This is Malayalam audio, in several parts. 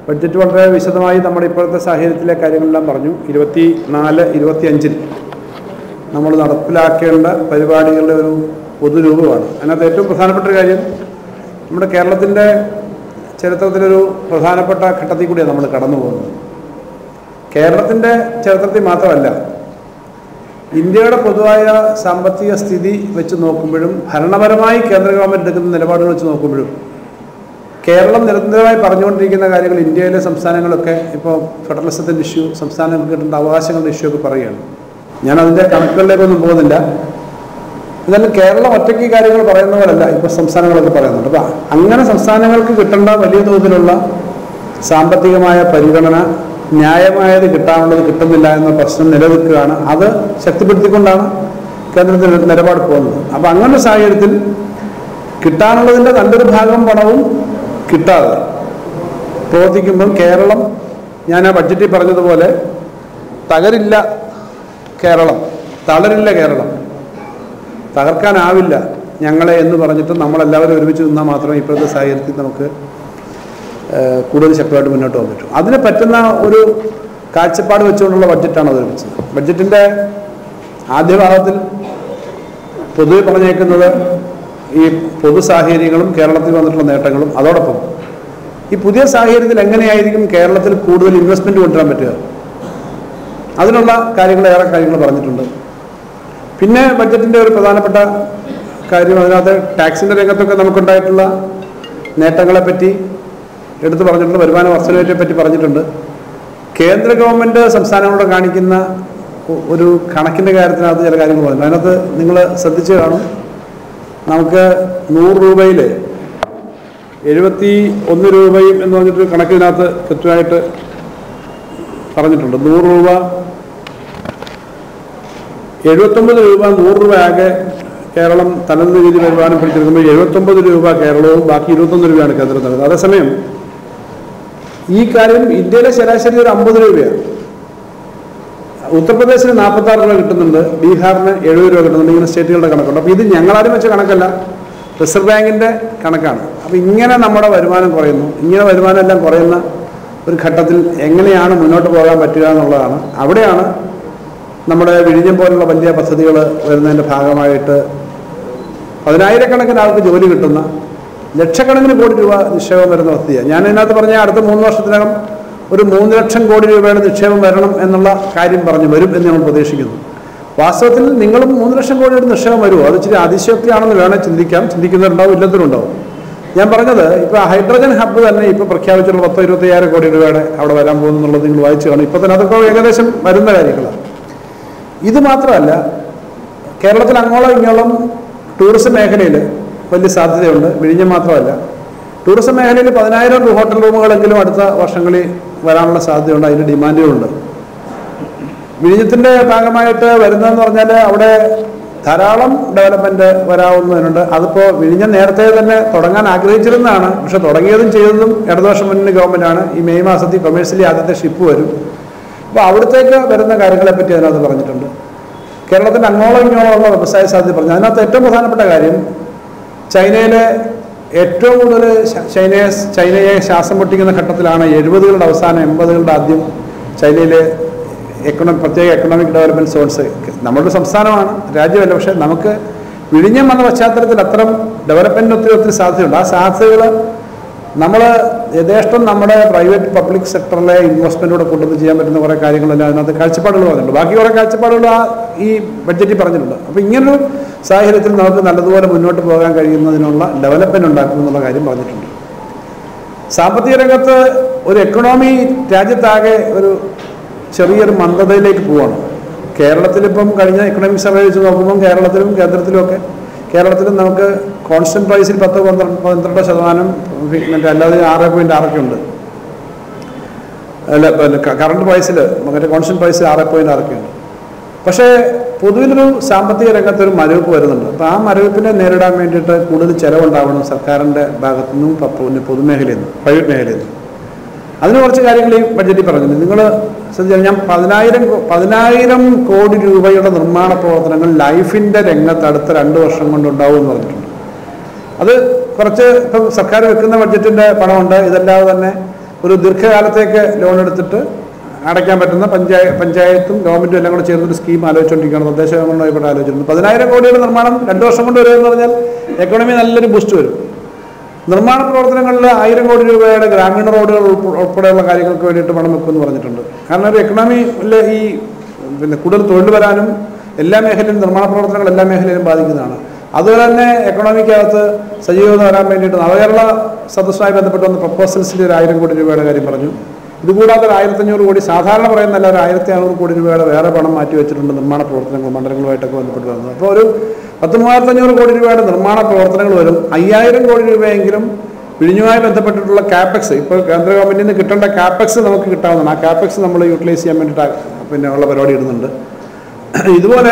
ബഡ്ജറ്റ് വളരെ വിശദമായി നമ്മുടെ ഇപ്പോഴത്തെ സാഹചര്യത്തിലെ കാര്യങ്ങളെല്ലാം പറഞ്ഞു ഇരുപത്തി നാല് ഇരുപത്തി അഞ്ചിൽ നമ്മൾ നടപ്പിലാക്കേണ്ട പരിപാടികളുടെ ഒരു പൊതുരൂപമാണ് അതിനകത്ത് ഏറ്റവും പ്രധാനപ്പെട്ട ഒരു കാര്യം നമ്മുടെ കേരളത്തിൻ്റെ ചരിത്രത്തിലൊരു പ്രധാനപ്പെട്ട ഘട്ടത്തിൽ കൂടിയാണ് നമ്മൾ കടന്നു പോകുന്നത് കേരളത്തിൻ്റെ ചരിത്രത്തിൽ മാത്രമല്ല ഇന്ത്യയുടെ പൊതുവായ സാമ്പത്തിക സ്ഥിതി വെച്ച് നോക്കുമ്പോഴും ഭരണപരമായി കേന്ദ്ര ഗവൺമെൻറ് എടുക്കുന്ന നിലപാടുകൾ വെച്ച് നോക്കുമ്പോഴും കേരളം നിരന്തരമായി പറഞ്ഞുകൊണ്ടിരിക്കുന്ന കാര്യങ്ങൾ ഇന്ത്യയിലെ സംസ്ഥാനങ്ങളൊക്കെ ഇപ്പോൾ ഫെഡറലിസത്തിൻ്റെ ഇഷ്യൂ സംസ്ഥാനങ്ങൾക്ക് കിട്ടേണ്ട അവകാശങ്ങളുടെ ഇഷ്യൂ ഒക്കെ പറയുകയാണ് ഞാൻ അതിൻ്റെ കണക്കുകളിലേക്കൊന്നും പോകുന്നില്ല എന്നാലും കേരളം ഒറ്റയ്ക്ക് ഈ കാര്യങ്ങൾ പറയുന്ന പോലല്ല ഇപ്പോൾ സംസ്ഥാനങ്ങളൊക്കെ പറയുന്നുണ്ട് അപ്പം അങ്ങനെ സംസ്ഥാനങ്ങൾക്ക് കിട്ടേണ്ട വലിയ തോതിലുള്ള സാമ്പത്തികമായ പരിഗണന ന്യായമായത് കിട്ടാനുള്ളത് കിട്ടുന്നില്ല എന്ന പ്രശ്നം നിലനിൽക്കുകയാണ് അത് ശക്തിപ്പെടുത്തിക്കൊണ്ടാണ് കേന്ദ്രത്തിൽ നിലപാട് പോകുന്നത് അപ്പം അങ്ങനെ ഒരു സാഹചര്യത്തിൽ കിട്ടാനുള്ളതിൻ്റെ നല്ലൊരു ഭാഗം പണവും കിട്ടാതെ പ്രവർത്തിക്കുമ്പം കേരളം ഞാൻ ആ ബഡ്ജറ്റിൽ പറഞ്ഞതുപോലെ തകരില്ല കേരളം തളരില്ല കേരളം തകർക്കാനാവില്ല ഞങ്ങളെ എന്ന് പറഞ്ഞിട്ട് നമ്മളെല്ലാവരും ഒരുമിച്ച് നിന്നാൽ മാത്രമേ ഇപ്പോഴത്തെ സാഹചര്യത്തിൽ നമുക്ക് ഏഹ്, കൂടുതൽ ശക്തമായിട്ട് മുന്നോട്ട് പോകാൻ പറ്റും അതിന് പറ്റുന്ന ഒരു കാഴ്ചപ്പാട് വെച്ചുകൊണ്ടുള്ള ബഡ്ജറ്റാണ് അവതരിപ്പിച്ചത് ബഡ്ജറ്റിൻ്റെ ആദ്യ ഭാഗത്തിൽ പൊതുവെ പറഞ്ഞേക്കുന്നത് ഈ പൊതു സാഹചര്യങ്ങളും കേരളത്തിൽ വന്നിട്ടുള്ള നേട്ടങ്ങളും അതോടൊപ്പം ഈ പുതിയ സാഹചര്യത്തിൽ എങ്ങനെയായിരിക്കും കേരളത്തിൽ കൂടുതൽ ഇൻവെസ്റ്റ്മെൻറ്റ് കൊണ്ടുവരാൻ പറ്റുക അതിനുള്ള കാര്യങ്ങൾ ഏറെ കാര്യങ്ങൾ പറഞ്ഞിട്ടുണ്ട് പിന്നെ ബഡ്ജറ്റിൻ്റെ ഒരു പ്രധാനപ്പെട്ട കാര്യം അതിനകത്ത് ടാക്സിൻ്റെ രംഗത്തൊക്കെ നമുക്കുണ്ടായിട്ടുള്ള നേട്ടങ്ങളെപ്പറ്റി എടുത്തു പറഞ്ഞിട്ടുണ്ട് വരുമാന വർധനവിനെ പറ്റി പറഞ്ഞിട്ടുണ്ട് കേന്ദ്ര ഗവൺമെൻറ് സംസ്ഥാനങ്ങളോട് കാണിക്കുന്ന ഒ- ഒരു കണക്കിൻ്റെ കാര്യത്തിനകത്ത് ചില കാര്യങ്ങൾ പറഞ്ഞു അതിനകത്ത് നിങ്ങൾ ശ്രദ്ധിച്ച് കാണും നമുക്ക് നൂറ് രൂപയിൽ എഴുപത്തി ഒന്ന് രൂപയും എന്ന് പറഞ്ഞിട്ട് കണക്കിനകത്ത് കൃത്യമായിട്ട് പറഞ്ഞിട്ടുണ്ട് നൂറ് രൂപ എഴുപത്തൊമ്പത് രൂപ നൂറ് രൂപ ആകെ കേരളം തനത് രീതിയിൽ വരുമാനം പിടിച്ചെടുക്കുമ്പോൾ എഴുപത്തൊമ്പത് രൂപ കേരളവും ബാക്കി ഇരുപത്തൊന്ന് രൂപയാണ് കേന്ദ്രം നൽകുന്നത് അതേസമയം ഈ കാര്യം ഇന്ത്യയിലെ ശരാശരി ഒരു അമ്പത് രൂപയാണ് ഉത്തർപ്രദേശിന് നാൽപ്പത്തി ആറ് രൂപ കിട്ടുന്നുണ്ട് ബീഹാറിന് എഴുപത് രൂപ കിട്ടുന്നുണ്ട് ഇങ്ങനെ സ്റ്റേറ്റുകളുടെ കണക്കുണ്ട് അപ്പോൾ ഇത് ഞങ്ങളാരും വെച്ച കണക്കല്ല റിസർവ് ബാങ്കിൻ്റെ കണക്കാണ് അപ്പോൾ ഇങ്ങനെ നമ്മുടെ വരുമാനം കുറയുന്നു ഇങ്ങനെ വരുമാനം എല്ലാം കുറയുന്ന ഒരു ഘട്ടത്തിൽ എങ്ങനെയാണ് മുന്നോട്ട് പോകാൻ പറ്റുക എന്നുള്ളതാണ് അവിടെയാണ് നമ്മുടെ വിഴിഞ്ഞം പോലുള്ള വലിയ പദ്ധതികൾ വരുന്നതിൻ്റെ ഭാഗമായിട്ട് പതിനായിരക്കണക്കിന് ആൾക്ക് ജോലി കിട്ടുന്ന ലക്ഷക്കണക്കിന് കോടി രൂപ നിക്ഷേപം വരുന്ന പദ്ധതിയാണ് ഞാൻ ഇതിനകത്ത് പറഞ്ഞ അടുത്ത മൂന്ന് വർഷത്തിനകം ഒരു മൂന്ന് ലക്ഷം കോടി രൂപയുടെ നിക്ഷേപം വരണം എന്നുള്ള കാര്യം പറഞ്ഞു വരും എന്ന് ഞങ്ങൾ പ്രതീക്ഷിക്കുന്നു വാസ്തവത്തിൽ നിങ്ങളും മൂന്ന് ലക്ഷം കോടിയുടെ നിക്ഷേപം വരുമോ അത് ഇച്ചിരി അതിശയോക്തിയാണെന്ന് വേണേൽ ചിന്തിക്കാം ചിന്തിക്കുന്നവരുണ്ടാവും ഇല്ലത്തിനുണ്ടാവും ഞാൻ പറഞ്ഞത് ഇപ്പോൾ ഹൈഡ്രജൻ ഹബ്ബ് തന്നെ ഇപ്പോൾ പ്രഖ്യാപിച്ചിട്ടുള്ള പത്തോ ഇരുപത്തയ്യായിരം കോടി രൂപയുടെ അവിടെ വരാൻ പോകുന്നു എന്നുള്ളത് നിങ്ങൾ വായിച്ചു കാണും ഇപ്പോൾ തന്നെ അതൊക്കെ ഏകദേശം വരുന്ന കാര്യങ്ങളാണ് ഇത് മാത്രമല്ല കേരളത്തിൽ അങ്ങോളം ഇങ്ങോളം ടൂറിസം മേഖലയിൽ വലിയ സാധ്യതയുണ്ട് വിഴിഞ്ഞം മാത്രമല്ല ടൂറിസം മേഖലയിൽ പതിനായിരം ഹോട്ടൽ റൂമുകളെങ്കിലും അടുത്ത വർഷങ്ങളിൽ വരാനുള്ള സാധ്യതയുണ്ട് അതിൻ്റെ ഡിമാൻഡുകളുണ്ട് വിഴിഞ്ഞത്തിൻ്റെ ഭാഗമായിട്ട് വരുന്നതെന്ന് പറഞ്ഞാൽ അവിടെ ധാരാളം ഡെവലപ്മെൻറ്റ് വരാവുന്നതിനുണ്ട് അതിപ്പോൾ വിഴിഞ്ഞം നേരത്തെ തന്നെ തുടങ്ങാൻ ആഗ്രഹിച്ചിരുന്നതാണ് പക്ഷെ തുടങ്ങിയതും ചെയ്തതും ഇടതുവർഷം മുന്നിൽ ഗവൺമെൻറ്റാണ് ഈ മെയ് മാസത്തിൽ കൊമേഴ്സ്യലി ആദ്യത്തെ ഷിപ്പ് വരും അപ്പോൾ അവിടത്തേക്ക് വരുന്ന കാര്യങ്ങളെപ്പറ്റി അതിനകത്ത് പറഞ്ഞിട്ടുണ്ട് കേരളത്തിൻ്റെ അങ്ങോളം ഇങ്ങോളം ഉള്ള വ്യവസായ സാധ്യത പറഞ്ഞു അതിനകത്ത് ഏറ്റവും പ്രധാനപ്പെട്ട കാര്യം ചൈനയിലെ ഏറ്റവും കൂടുതൽ ശ- ചൈനയെ ചൈനയെ ശ്വാസം മുട്ടിക്കുന്ന ഘട്ടത്തിലാണ് എഴുപതുകളുടെ അവസാനം എൺപതുകളുടെ ആദ്യം ചൈനയിലെ എക്കണോ പ്രത്യേക എക്കണോമിക് ഡെവലപ്മെൻറ്റ് സോൺസ് നമ്മുടെ സംസ്ഥാനമാണ് രാജ്യമല്ല പക്ഷേ നമുക്ക് വിഴിഞ്ഞം വന്ന പശ്ചാത്തലത്തിൽ അത്തരം ഡെവലപ്മെൻറ്റിന് ഒത്തിരി ഒത്തിരി സാധ്യതയുണ്ട് ആ സാധ്യതകൾ നമ്മൾ യഥേഷ്ടം നമ്മുടെ പ്രൈവറ്റ് പബ്ലിക് സെക്ടറിലെ ഇൻവെസ്റ്റ്മെൻറ്റോടെ കൊണ്ടുവന്ന് ചെയ്യാൻ പറ്റുന്ന കുറേ കാര്യങ്ങളെല്ലാം അതിനകത്ത് കാഴ്ചപ്പാടുകൾ പറഞ്ഞിട്ടുണ്ട് ബാക്കി കുറേ കാഴ്ചപ്പാടുകൾ ആ ഈ ബഡ്ജറ്റിൽ പറഞ്ഞിട്ടുണ്ട് അപ്പോൾ ഇങ്ങനൊരു സാഹചര്യത്തിൽ നമുക്ക് നല്ലതുപോലെ മുന്നോട്ട് പോകാൻ കഴിയുന്നതിനുള്ള ഡെവലപ്മെൻറ്റ് ഉണ്ടാക്കും എന്നുള്ള കാര്യം പറഞ്ഞിട്ടുണ്ട് സാമ്പത്തിക രംഗത്ത് ഒരു എക്കണോമി രാജ്യത്താകെ ഒരു ചെറിയൊരു മന്ദതയിലേക്ക് പോവാണ് കേരളത്തിലിപ്പം കഴിഞ്ഞ എക്കണോമിക് സർവേ വെച്ച് നോക്കുമ്പോൾ കേരളത്തിലും കേന്ദ്രത്തിലുമൊക്കെ കേരളത്തിലും നമുക്ക് കോൺസ്റ്റന്റ് പ്രൈസിൽ പത്ത് പന്ത്രണ്ട് പന്ത്രണ്ട് ശതമാനം മറ്റേ അല്ലാതെ ആറ് പോയിന്റ് ആറൊക്കെ ഉണ്ട് അല്ല കറണ്ട് പ്രൈസിൽ മറ്റേ കോൺസ്റ്റന്റ് പ്രൈസിൽ ആറ് പോയിന്റ് ആറൊക്കെ ഉണ്ട് പക്ഷേ പൊതുവിലൊരു സാമ്പത്തിക രംഗത്ത് ഒരു മരവിപ്പ് വരുന്നുണ്ട് അപ്പോൾ ആ മരവിപ്പിനെ നേരിടാൻ വേണ്ടിയിട്ട് കൂടുതൽ ചിലവുണ്ടാവണം സർക്കാരിൻ്റെ ഭാഗത്തു നിന്നും പ- പിന്നെ പൊതുമേഖലയിൽ നിന്നും പ്രൈവറ്റ് മേഖലയിൽ നിന്നും അതിന് കുറച്ച് കാര്യങ്ങൾ ഈ ബഡ്ജറ്റിൽ പറഞ്ഞിട്ടുണ്ട് നിങ്ങൾ ശ്രദ്ധിച്ചാൽ ഞാൻ പതിനായിരം കോ- പതിനായിരം കോടി രൂപയുടെ നിർമ്മാണ പ്രവർത്തനങ്ങൾ ലൈഫിൻ്റെ രംഗത്ത് അടുത്ത രണ്ട് വർഷം കൊണ്ടുണ്ടാവും എന്ന് പറഞ്ഞിട്ടുണ്ട് അത് കുറച്ച് ഇപ്പം സർക്കാർ വെക്കുന്ന ബഡ്ജറ്റിൻ്റെ പണമുണ്ട് ഇതല്ലാതെ തന്നെ ഒരു ദീർഘകാലത്തേക്ക് ലോൺ എടുത്തിട്ട് അടയ്ക്കാൻ പറ്റുന്ന പഞ്ചായത്ത് പഞ്ചായത്തും ഗവൺമെന്റും എല്ലാം കൂടെ ചേർന്നൊരു സ്കീം ആലോചിച്ചുകൊണ്ടിരിക്കുകയാണ് തദ്ദേശ ഗവൺമെന്റുമായിട്ട് ആലോചിച്ചിട്ടുണ്ട് പതിനായിരം കോടിയുടെ നിർമ്മാണം രണ്ട് വർഷം കൊണ്ട് വരുമെന്ന് പറഞ്ഞാൽ എക്കോണമി നല്ലൊരു ബൂസ്റ്റ് വരും നിർമ്മാണ പ്രവർത്തനങ്ങളിൽ ആയിരം കോടി രൂപയുടെ ഗ്രാമീണ റോഡുകൾ ഉൾപ്പെ- ഉൾപ്പെടെയുള്ള കാര്യങ്ങൾക്ക് വേണ്ടിയിട്ട് പണം വെക്കുമെന്ന് പറഞ്ഞിട്ടുണ്ട് കാരണം ഒരു എക്കണോമിയിലെ ഈ പിന്നെ കൂടുതൽ തൊഴിൽ വരാനും എല്ലാ മേഖലയിലും നിർമ്മാണ പ്രവർത്തനങ്ങൾ എല്ലാ മേഖലയിലും ബാധിക്കുന്നതാണ് അതുപോലെ തന്നെ എക്കണോമിക്കകത്ത് സജീവത വരാൻ വേണ്ടിയിട്ട് നവകേരള സദസ്സുമായി ബന്ധപ്പെട്ട് വന്ന പ്രപ്പോസൽസിൽ ഒരു ആയിരം കോടി രൂപയുടെ കാര്യം പറഞ്ഞു ഇതുകൂടാതെ ഒരു ആയിരത്തഞ്ഞൂറ് കോടി സാധാരണ പറയുന്നല്ല ഒരു ആയിരത്തി അറുന്നൂറ് കോടി രൂപയുടെ വേറെ പണം മാറ്റി വെച്ചിട്ടുണ്ട് നിർമ്മാണ പ്രവർത്തനങ്ങൾ മണ്ഡലങ്ങളുമായിട്ടൊക്കെ ബന്ധപ്പെട്ട് വരുന്നത് അപ്പോൾ ഒരു പത്ത് മൂവായിരത്തഞ്ഞൂറ് കോടി രൂപയുടെ നിർമ്മാണ പ്രവർത്തനങ്ങൾ വരും അയ്യായിരം കോടി രൂപയെങ്കിലും വിഴിഞ്ഞുമായി ബന്ധപ്പെട്ടിട്ടുള്ള കാപ്പക്സ് ഇപ്പോൾ കേന്ദ്ര ഗവൺമെന്റിൽ നിന്ന് കിട്ടേണ്ട കാപ്പക്സ് നമുക്ക് കിട്ടാവുന്നതാണ് ആ കാപ്പക്സ് നമ്മൾ യൂട്ടിലൈസ് ചെയ്യാൻ വേണ്ടിയിട്ട് പിന്നെ ഉള്ള പരിപാടി ഇടുന്നുണ്ട് ഇതുപോലെ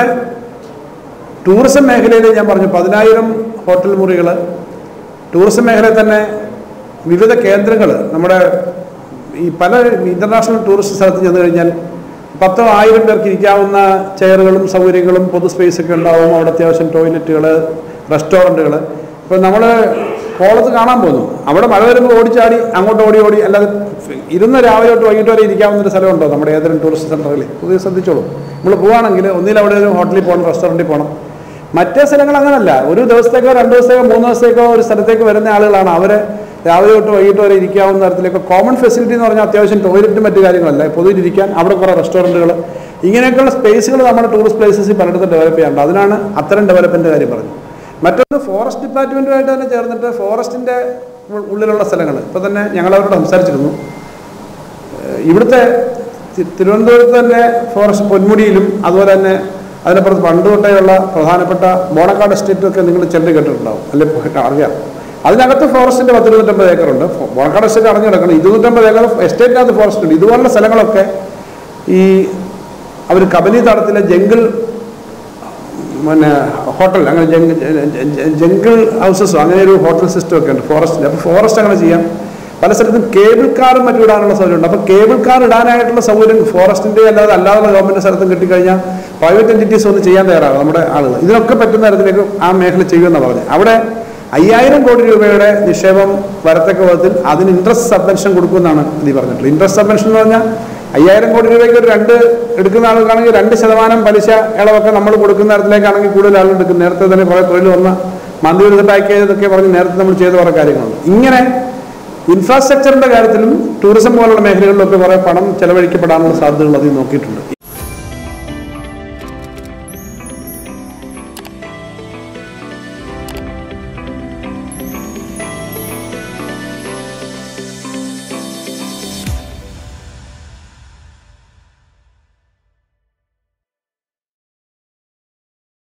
ടൂറിസം മേഖലയിൽ ഞാൻ പറഞ്ഞു പതിനായിരം ഹോട്ടൽ മുറികൾ ടൂറിസം മേഖലയിൽ തന്നെ വിവിധ കേന്ദ്രങ്ങൾ നമ്മുടെ ഈ പല ഇന്റർനാഷണൽ ടൂറിസ്റ്റ് സ്ഥലത്ത് ചെന്ന് കഴിഞ്ഞാൽ പത്തോ ആയിരം പേർക്ക് ഇരിക്കാവുന്ന ചെയറുകളും സൗകര്യങ്ങളും പൊതു സ്പേസ് ഒക്കെ ഉണ്ടാവും അവിടെ അത്യാവശ്യം ടോയ്ലറ്റുകൾ റെസ്റ്റോറൻറ്റുകൾ ഇപ്പം നമ്മൾ കോളത്ത് കാണാൻ പോകുന്നു അവിടെ മഴ വരുമ്പോൾ ഓടിച്ചാടി അങ്ങോട്ട് ഓടി ഓടി അല്ലാതെ ഇരുന്ന് രാവിലെ തൊട്ട് വൈകിട്ട് വരെ ഇരിക്കാവുന്ന ഒരു സ്ഥലമുണ്ടോ നമ്മുടെ ഏതെങ്കിലും ടൂറിസ്റ്റ് സെൻ്ററിൽ പുതിയ ശ്രദ്ധിച്ചോളൂ നമ്മൾ പോവുകയാണെങ്കിൽ ഒന്നിൽ അവിടെ ഒരു ഹോട്ടലിൽ പോകണം റെസ്റ്റോറൻറ്റിൽ പോകണം മറ്റേ സ്ഥലങ്ങൾ അങ്ങനല്ല ഒരു ദിവസത്തേക്കോ രണ്ട് ദിവസത്തേക്കോ മൂന്ന് ദിവസത്തേക്കോ ഒരു സ്ഥലത്തേക്ക് വരുന്ന ആളുകളാണ് അവരെ രാവിലെ തൊട്ട് വൈകിട്ട് വരെ ഇരിക്കാവുന്ന തരത്തിലേക്ക് കോമൺ ഫെസിലിറ്റി എന്ന് പറഞ്ഞാൽ അത്യാവശ്യം ടോയ്ലറ്റും മറ്റു കാര്യങ്ങളല്ല പൊതുവിൽ ഇരിക്കാൻ അവിടെ കുറേ റെസ്റ്റോറൻറ്റുകൾ ഇങ്ങനെയൊക്കെയുള്ള സ്പേസുകൾ നമ്മുടെ ടൂറിസ്റ്റ് പ്ലേസസിൽ പലയിടത്തും ഡെവലപ്പ് ചെയ്യാറുണ്ട് അതിനാണ് അത്തരം ഡെവലപ്മെൻറ്റ് കാര്യം പറഞ്ഞത് മറ്റൊന്ന് ഫോറസ്റ്റ് ഡിപ്പാർട്ട്മെൻറ്റുമായിട്ട് തന്നെ ചേർന്നിട്ട് ഫോറസ്റ്റിൻ്റെ ഉള്ളിലുള്ള സ്ഥലങ്ങൾ ഇപ്പോൾ തന്നെ ഞങ്ങളവരോട് സംസാരിച്ചിരുന്നു ഏഹ് ഇവിടുത്തെ തി- തിരുവനന്തപുരത്ത് തന്നെ ഫോറസ്റ്റ് പൊന്മുടിയിലും അതുപോലെ തന്നെ അതിനപ്പുറത്ത് പണ്ട് തൊട്ടേയുള്ള പ്രധാനപ്പെട്ട ബോണക്കാട് എസ്റ്റേറ്റും ഒക്കെ നിങ്ങൾ ചെല്ലി കേട്ടിട്ടുണ്ടാവും അല്ലെ അറിയാം അതിനകത്ത് ഫോറസ്റ്റിന്റെ പത്ത് ഇരുന്നൂറ്റമ്പത് ഏക്കറുണ്ട് ഫോ- ബോണക്കാട് എസ്റ്റേറ്റ് അറിഞ്ഞു കിടക്കണം ഇരുന്നൂറ്റമ്പത് ഏക്കർ എസ്റ്റേറ്റിനകത്ത് ഫോറസ്റ്റ് ഉണ്ട് ഇതുപോലുള്ള സ്ഥലങ്ങളൊക്കെ ഈ അവർ കബനി തടത്തിലെ ജംഗിൾ പിന്നെ ഹോട്ടൽ അങ്ങനെ ജംഗിൾ ഹൗസസോ അങ്ങനെ ഒരു ഹോട്ടൽ സിസ്റ്റം ഒക്കെ ഉണ്ട് ഫോറസ്റ്റിൽ അപ്പോൾ ഫോറസ്റ്റ് അങ്ങനെ ചെയ്യാം പല സ്ഥലത്തും കേബിൾ കാറും മറ്റും ഇടാനുള്ള സൗകര്യമുണ്ട് അപ്പോൾ കേബിൾ കാർ ഇടാനായിട്ടുള്ള സൗകര്യം ഫോറസ്റ്റിന്റെ അല്ലാതെ അല്ലാതെ ഗവൺമെന്റ് സ്ഥലത്തും കിട്ടിക്കഴിഞ്ഞാൽ പ്രൈവറ്റ് എൻറ്റിറ്റീസ് ഒന്നും ചെയ്യാൻ തയ്യാറാകും നമ്മുടെ ആളുകൾ ഇതിനൊക്കെ പറ്റുന്ന തരത്തിലേക്ക് ആ മേഖല ചെയ്യുമെന്നാണ് പറഞ്ഞത് അവിടെ അയ്യായിരം കോടി രൂപയുടെ നിക്ഷേപം വരത്തക്ക വിധത്തിൽ അതിന് ഇൻട്രസ്റ്റ് സബ്വെൻഷൻ കൊടുക്കുമെന്നാണ് ഇത് പറഞ്ഞിട്ടുള്ളത് ഇൻട്രസ്റ്റ് സബ്വെൻഷൻ എന്ന് പറഞ്ഞാൽ അയ്യായിരം കോടി രൂപയ്ക്ക് ഒരു രണ്ട് എടുക്കുന്ന ആളുകൾക്കാണെങ്കിൽ രണ്ട് ശതമാനം പലിശ ഇളവൊക്കെ നമ്മൾ കൊടുക്കുന്ന തരത്തിലേക്കാണെങ്കിൽ കൂടുതൽ ആളുകൾ എടുക്കും നേരത്തെ തന്നെ കുറേ തൊഴിൽ വന്ന മന്ത്രി വിരുദ്ധ പാക്കേജ് പറഞ്ഞ് നേരത്തെ നമ്മൾ ചെയ്ത കുറേ കാര്യങ്ങളുണ്ട് ഇങ്ങനെ ഇൻഫ്രാസ്ട്രക്ചറിന്റെ കാര്യത്തിലും ടൂറിസം പോലുള്ള മേഖലകളിലൊക്കെ കുറേ പണം ചെലവഴിക്കപ്പെടാനുള്ള സാധ്യതകൾ അതിൽ നോക്കിയിട്ടുണ്ട്